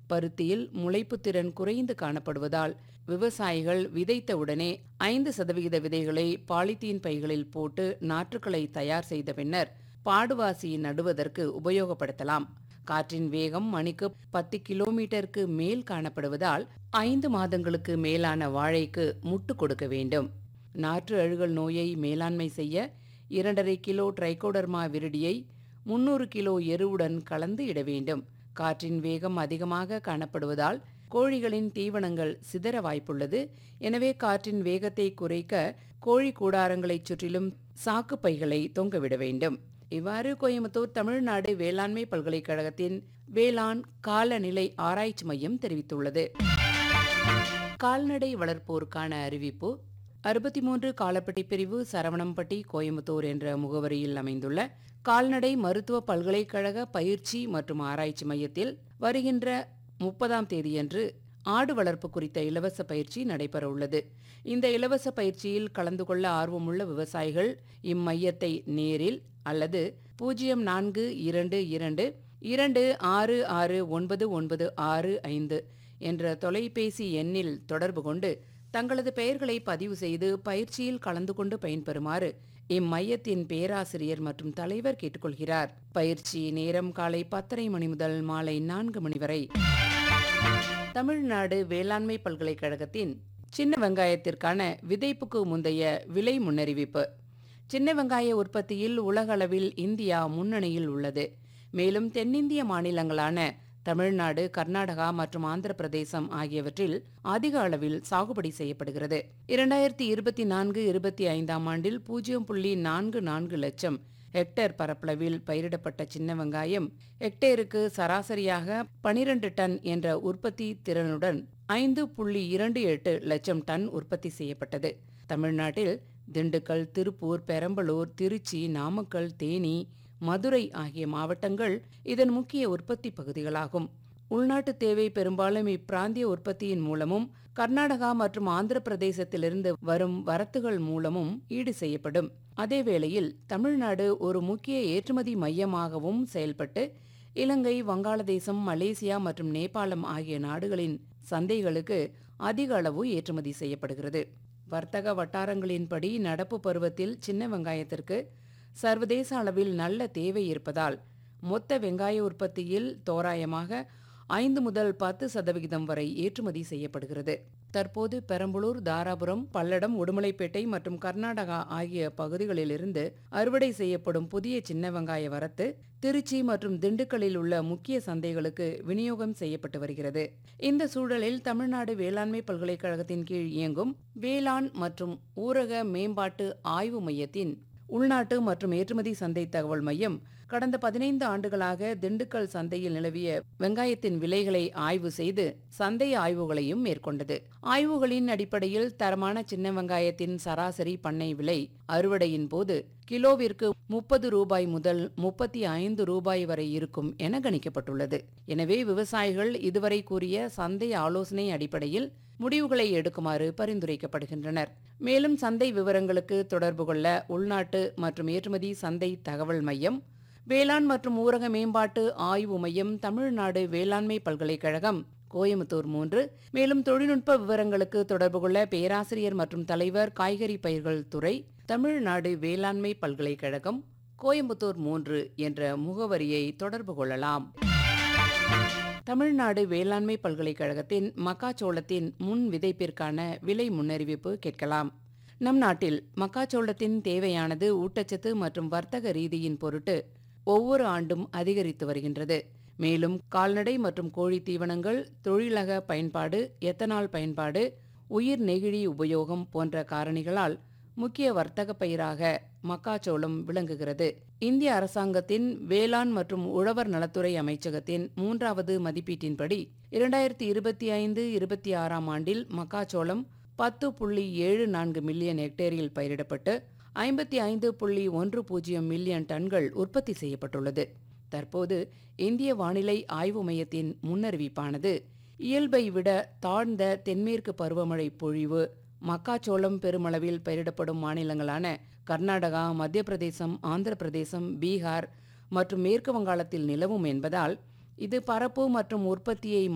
பருத்தியில் முளைப்புத் திறன் குறைந்து காணப்படுவதால் விவசாயிகள் விதைத்தவுடனே ஐந்து சதவிகித விதைகளை பாலித்தீன் பைகளில் போட்டு நாற்றுக்களை தயார் செய்த பின்னர் பாடுவாசி நடுவதற்கு உபயோகப்படுத்தலாம் காற்றின் வேகம் மணிக்கு பத்து கிலோமீட்டருக்கு மேல் காணப்படுவதால் ஐந்து மாதங்களுக்கு மேலான வாழைக்கு முட்டு கொடுக்க வேண்டும் நாற்று அழுகல் நோயை மேலாண்மை செய்ய இரண்டரை கிலோ ட்ரைகோடர்மா விரிடியை முன்னூறு கிலோ எருவுடன் கலந்து இட வேண்டும் காற்றின் வேகம் அதிகமாக காணப்படுவதால் கோழிகளின் தீவனங்கள் சிதற வாய்ப்புள்ளது எனவே காற்றின் வேகத்தை குறைக்க கோழி கூடாரங்களைச் சுற்றிலும் சாக்கு பைகளை தொங்கவிட வேண்டும் இவ்வாறு கோயம்புத்தூர் தமிழ்நாடு வேளாண்மை பல்கலைக்கழகத்தின் வேளாண் காலநிலை ஆராய்ச்சி மையம் தெரிவித்துள்ளது கால்நடை வளர்ப்போருக்கான அறிவிப்பு அறுபத்தி மூன்று காலப்பட்டி பிரிவு சரவணம்பட்டி கோயம்புத்தூர் என்ற முகவரியில் அமைந்துள்ள கால்நடை மருத்துவ பல்கலைக்கழக பயிற்சி மற்றும் ஆராய்ச்சி மையத்தில் வருகின்ற முப்பதாம் தேதியன்று ஆடு வளர்ப்பு குறித்த இலவச பயிற்சி நடைபெற உள்ளது இந்த இலவச பயிற்சியில் கலந்து கொள்ள ஆர்வமுள்ள விவசாயிகள் இம்மையத்தை நேரில் அல்லது பூஜ்ஜியம் நான்கு இரண்டு இரண்டு இரண்டு ஆறு ஆறு ஒன்பது ஒன்பது ஆறு ஐந்து என்ற தொலைபேசி எண்ணில் தொடர்பு கொண்டு தங்களது பெயர்களை பதிவு செய்து பயிற்சியில் கலந்து கொண்டு பயன்பெறுமாறு இம்மையத்தின் பேராசிரியர் மற்றும் தலைவர் கேட்டுக்கொள்கிறார் பயிற்சி நேரம் காலை பத்தரை மணி முதல் மாலை நான்கு மணி வரை தமிழ்நாடு வேளாண்மை பல்கலைக்கழகத்தின் சின்ன வெங்காயத்திற்கான விதைப்புக்கு முந்தைய விலை முன்னறிவிப்பு சின்ன வெங்காய உற்பத்தியில் உலகளவில் இந்தியா முன்னணியில் உள்ளது மேலும் தென்னிந்திய மாநிலங்களான தமிழ்நாடு கர்நாடகா மற்றும் ஆந்திர பிரதேசம் ஆகியவற்றில் அதிக அளவில் சாகுபடி செய்யப்படுகிறது இரண்டாயிரத்தி இருபத்தி நான்கு இருபத்தி ஐந்தாம் ஆண்டில் பூஜ்ஜியம் புள்ளி நான்கு நான்கு லட்சம் ஹெக்டேர் பரப்பளவில் பயிரிடப்பட்ட சின்ன வெங்காயம் ஹெக்டேருக்கு சராசரியாக பனிரெண்டு டன் என்ற உற்பத்தி திறனுடன் ஐந்து புள்ளி இரண்டு எட்டு லட்சம் டன் உற்பத்தி செய்யப்பட்டது தமிழ்நாட்டில் திண்டுக்கல் திருப்பூர் பெரம்பலூர் திருச்சி நாமக்கல் தேனி மதுரை ஆகிய மாவட்டங்கள் இதன் முக்கிய உற்பத்தி பகுதிகளாகும் உள்நாட்டு தேவை பெரும்பாலும் இப்பிராந்திய உற்பத்தியின் மூலமும் கர்நாடகா மற்றும் ஆந்திர பிரதேசத்திலிருந்து வரும் வரத்துகள் மூலமும் ஈடு செய்யப்படும் அதேவேளையில் தமிழ்நாடு ஒரு முக்கிய ஏற்றுமதி மையமாகவும் செயல்பட்டு இலங்கை வங்காளதேசம் மலேசியா மற்றும் நேபாளம் ஆகிய நாடுகளின் சந்தைகளுக்கு அதிக அளவு ஏற்றுமதி செய்யப்படுகிறது வர்த்தக வட்டாரங்களின்படி நடப்பு பருவத்தில் சின்ன வெங்காயத்திற்கு சர்வதேச அளவில் நல்ல தேவை இருப்பதால் மொத்த வெங்காய உற்பத்தியில் தோராயமாக ஐந்து முதல் பத்து சதவிகிதம் வரை ஏற்றுமதி செய்யப்படுகிறது தற்போது பெரம்பலூர் தாராபுரம் பல்லடம் உடுமலைப்பேட்டை மற்றும் கர்நாடகா ஆகிய பகுதிகளிலிருந்து அறுவடை செய்யப்படும் புதிய சின்ன வெங்காய வரத்து திருச்சி மற்றும் திண்டுக்கல்லில் உள்ள முக்கிய சந்தைகளுக்கு விநியோகம் செய்யப்பட்டு வருகிறது இந்த சூழலில் தமிழ்நாடு வேளாண்மை பல்கலைக்கழகத்தின் கீழ் இயங்கும் வேளாண் மற்றும் ஊரக மேம்பாட்டு ஆய்வு மையத்தின் உள்நாட்டு மற்றும் ஏற்றுமதி சந்தை தகவல் மையம் கடந்த பதினைந்து ஆண்டுகளாக திண்டுக்கல் சந்தையில் நிலவிய வெங்காயத்தின் விலைகளை ஆய்வு செய்து சந்தை ஆய்வுகளையும் மேற்கொண்டது ஆய்வுகளின் அடிப்படையில் தரமான சின்ன வெங்காயத்தின் சராசரி பண்ணை விலை அறுவடையின் போது கிலோவிற்கு முப்பது ரூபாய் முதல் முப்பத்தி ஐந்து ரூபாய் வரை இருக்கும் என கணிக்கப்பட்டுள்ளது எனவே விவசாயிகள் இதுவரை கூறிய சந்தை ஆலோசனை அடிப்படையில் முடிவுகளை எடுக்குமாறு பரிந்துரைக்கப்படுகின்றனர் மேலும் சந்தை விவரங்களுக்கு தொடர்பு கொள்ள உள்நாட்டு மற்றும் ஏற்றுமதி சந்தை தகவல் மையம் வேளாண் மற்றும் ஊரக மேம்பாட்டு ஆய்வு மையம் தமிழ்நாடு வேளாண்மை பல்கலைக்கழகம் கோயம்புத்தூர் மூன்று மேலும் தொழில்நுட்ப விவரங்களுக்கு தொடர்பு கொள்ள பேராசிரியர் மற்றும் தலைவர் காய்கறி பயிர்கள் துறை தமிழ்நாடு வேளாண்மை பல்கலைக்கழகம் கோயம்புத்தூர் மூன்று என்ற முகவரியை தொடர்பு கொள்ளலாம் தமிழ்நாடு வேளாண்மை பல்கலைக்கழகத்தின் மக்காச்சோளத்தின் முன் விதைப்பிற்கான விலை முன்னறிவிப்பு கேட்கலாம் நம் நாட்டில் மக்காச்சோளத்தின் தேவையானது ஊட்டச்சத்து மற்றும் வர்த்தக ரீதியின் பொருட்டு ஒவ்வொரு ஆண்டும் அதிகரித்து வருகின்றது மேலும் கால்நடை மற்றும் கோழி தீவனங்கள் தொழிலக பயன்பாடு எத்தனால் பயன்பாடு உயிர் நெகிழி உபயோகம் போன்ற காரணிகளால் முக்கிய வர்த்தக பயிராக மக்காச்சோளம் விளங்குகிறது இந்திய அரசாங்கத்தின் வேளாண் மற்றும் உழவர் நலத்துறை அமைச்சகத்தின் மூன்றாவது மதிப்பீட்டின்படி இரண்டாயிரத்தி இருபத்தி ஐந்து இருபத்தி ஆறாம் ஆண்டில் மக்காச்சோளம் பத்து புள்ளி ஏழு நான்கு மில்லியன் ஹெக்டேரில் பயிரிடப்பட்டு ஐம்பத்தி ஐந்து புள்ளி ஒன்று பூஜ்ஜியம் மில்லியன் டன்கள் உற்பத்தி செய்யப்பட்டுள்ளது தற்போது இந்திய வானிலை ஆய்வு மையத்தின் முன்னறிவிப்பானது இயல்பை விட தாழ்ந்த தென்மேற்கு பருவமழை பொழிவு மக்காச்சோளம் பெருமளவில் பயிரிடப்படும் மாநிலங்களான கர்நாடகா மத்திய பிரதேசம் ஆந்திர பிரதேசம் பீகார் மற்றும் மேற்கு வங்காளத்தில் நிலவும் என்பதால் இது பரப்பு மற்றும் உற்பத்தியை